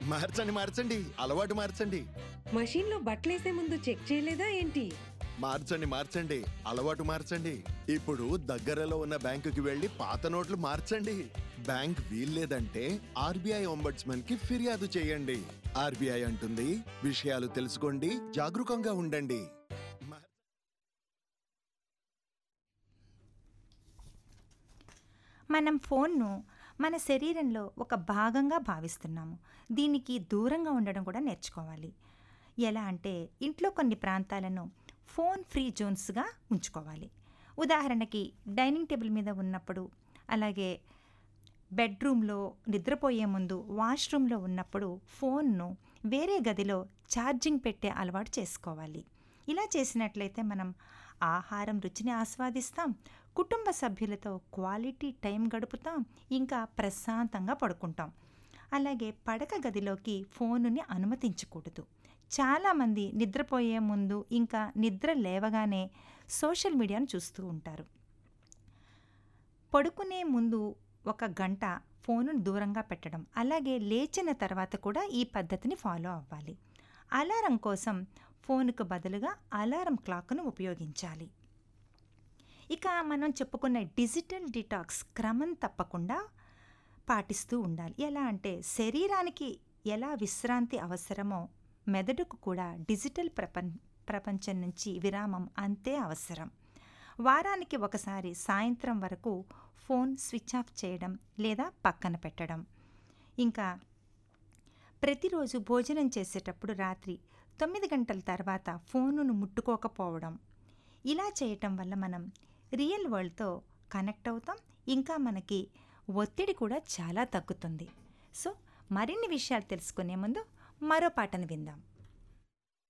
మార్చండి మార్చండి అలవాటు మార్చండి మషీన్లో బట్టలేసే ముందు చెక్ చేయలేదా ఏంటి మార్చండి మార్చండి అలవాటు మార్చండి ఇప్పుడు దగ్గరలో ఉన్న బ్యాంకుకి వెళ్లి పాత నోట్లు మార్చండి బ్యాంక్ వీల్లేదంటే ఆర్బీఐ ఒంబడ్స్మన్ కి ఫిర్యాదు చేయండి ఆర్బీఐ అంటుంది విషయాలు తెలుసుకోండి జాగరూకంగా ఉండండి మా- మనం ఫోన్ను మన శరీరంలో ఒక భాగంగా భావిస్తున్నాము దీనికి దూరంగా ఉండడం కూడా నేర్చుకోవాలి ఎలా అంటే ఇంట్లో కొన్ని ప్రాంతాలను ఫోన్ ఫ్రీ జోన్స్గా ఉంచుకోవాలి ఉదాహరణకి డైనింగ్ టేబుల్ మీద ఉన్నప్పుడు అలాగే బెడ్రూమ్లో నిద్రపోయే ముందు వాష్రూమ్లో ఉన్నప్పుడు ఫోన్ను వేరే గదిలో ఛార్జింగ్ పెట్టే అలవాటు చేసుకోవాలి ఇలా చేసినట్లయితే మనం ఆహారం రుచిని ఆస్వాదిస్తాం కుటుంబ సభ్యులతో క్వాలిటీ టైం గడుపుతాం ఇంకా ప్రశాంతంగా పడుకుంటాం అలాగే పడక గదిలోకి ఫోనుని అనుమతించకూడదు చాలామంది నిద్రపోయే ముందు ఇంకా నిద్ర లేవగానే సోషల్ మీడియాను చూస్తూ ఉంటారు పడుకునే ముందు ఒక గంట ఫోనును దూరంగా పెట్టడం అలాగే లేచిన తర్వాత కూడా ఈ పద్ధతిని ఫాలో అవ్వాలి అలారం కోసం ఫోన్కు బదులుగా అలారం క్లాక్ను ఉపయోగించాలి ఇక మనం చెప్పుకున్న డిజిటల్ డిటాక్స్ క్రమం తప్పకుండా పాటిస్తూ ఉండాలి ఎలా అంటే శరీరానికి ఎలా విశ్రాంతి అవసరమో మెదడుకు కూడా డిజిటల్ ప్రపంచ ప్రపంచం నుంచి విరామం అంతే అవసరం వారానికి ఒకసారి సాయంత్రం వరకు ఫోన్ స్విచ్ ఆఫ్ చేయడం లేదా పక్కన పెట్టడం ఇంకా ప్రతిరోజు భోజనం చేసేటప్పుడు రాత్రి తొమ్మిది గంటల తర్వాత ఫోనును ముట్టుకోకపోవడం ఇలా చేయటం వల్ల మనం రియల్ వరల్డ్తో కనెక్ట్ అవుతాం ఇంకా మనకి ఒత్తిడి కూడా చాలా తగ్గుతుంది సో మరిన్ని విషయాలు తెలుసుకునే ముందు మరో పాటను విందాం